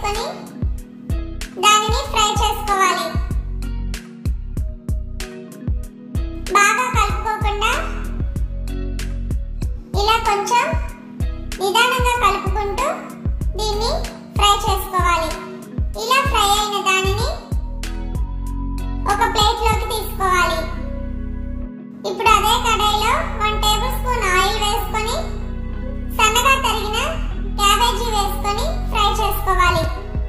వేసుకొని దానిని ఫ్రై చేసుకోవాలి బాగా కలుపుకోకుండా ఇలా కొంచెం నిదానంగా కలుపుకుంటూ దీన్ని ఫ్రై చేసుకోవాలి ఇలా ఫ్రై అయిన దానిని ఒక ప్లేట్లోకి తీసుకోవాలి ఇప్పుడు అదే కడాయిలో వన్ టేబుల్ స్పూన్ ఆయిల్ వేసుకొని సన్నగా తరిగిన క్యాబేజీ వేసుకొని ఫ్రై చేసుకోవాలి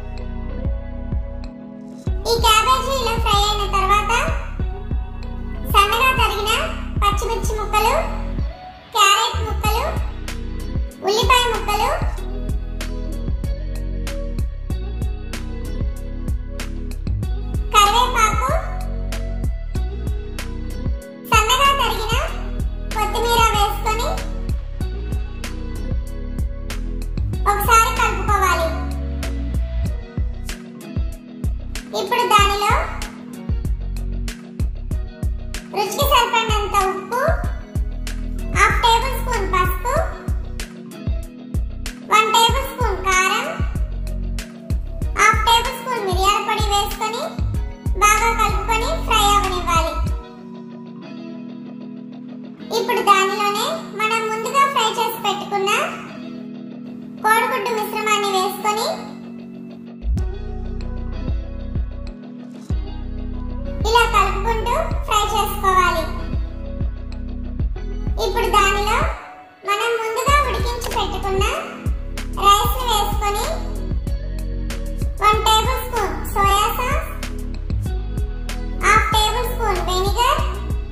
ఈ క్యాబేజీ ఇలా ఫ్రై అయిన తర్వాత సన్నగా తరిగిన పచ్చిమిర్చి ముక్కలు క్యారెట్ ముక్కలు ఉల్లిపాయ ముక్కలు కరివేపాకు సన్నగా తరిగిన కొత్తిమీర వేసుకొని ఒకసారి కలుపుకోవాలి ఇప్పుడు దానిలో రుచికి సరిపడినంత ఉప్పు హాఫ్ టేబుల్ స్పూన్ పసుపు వన్ టేబుల్ స్పూన్ కారం హాఫ్ టేబుల్ స్పూన్ మిరియాల పొడి వేసుకొని బాగా కలుపుకొని ఫ్రై అవనివ్వాలి ఇప్పుడు దానిలోనే మనం ముందుగా ఫ్రై చేసి పెట్టుకున్న కోడిగుడ్డు మిశ్రమాన్ని వేసుకొని ఇలా కలుపుకుంటూ ఫ్రై చేసుకోవాలి ఇప్పుడు దానిలో మనం ముందుగా ఉడికించి పెట్టుకున్న రైస్ ని వేసుకొని one tablespoon soy sauce half tablespoon vinegar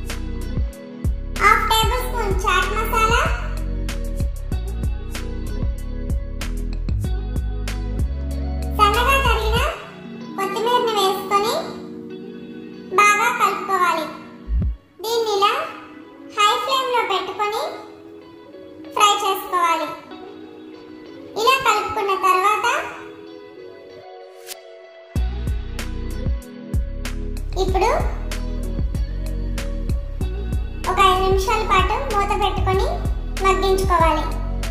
half tablespoon chaat masala సన్నగా తరిగిన కొత్తిమీరని వేసుకొని బాగా కలుపుకోవాలి దీన్ని ఇలా హై ఫ్లేమ్ లో పెట్టుకొని ఫ్రై చేసుకోవాలి ఇలా కలుపుకున్న తర్వాత ఇప్పుడు ఒక ఐదు నిమిషాల పాటు మూత పెట్టుకొని మగ్గించుకోవాలి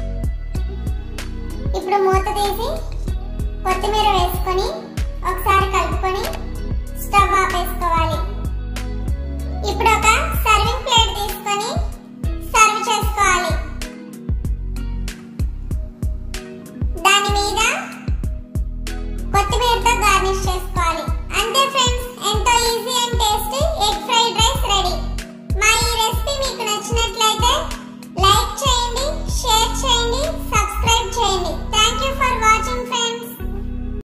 ఇప్పుడు మూత తీసి కొత్తిమీర వేసుకొని ఒకసారి కలుపుకొని స్టవ్ ఆపేసుకోవాలి ఇప్పుడు ఒక సర్వింగ్ ప్లేట్ తీసుకొని సర్వ్ చేసుకోవాలి దాని మీద కొత్తిమీరతో గార్నిష్ చేసుకోవాలి అంతే ఫ్రెండ్స్ ఎంతో easy and tasty egg fried rice ready మా ఈ రెసిపీ మీకు నచ్చినట్లయితే లైక్ చేయండి షేర్ చేయండి సబ్స్క్రైబ్ చేయండి thank you for watching friends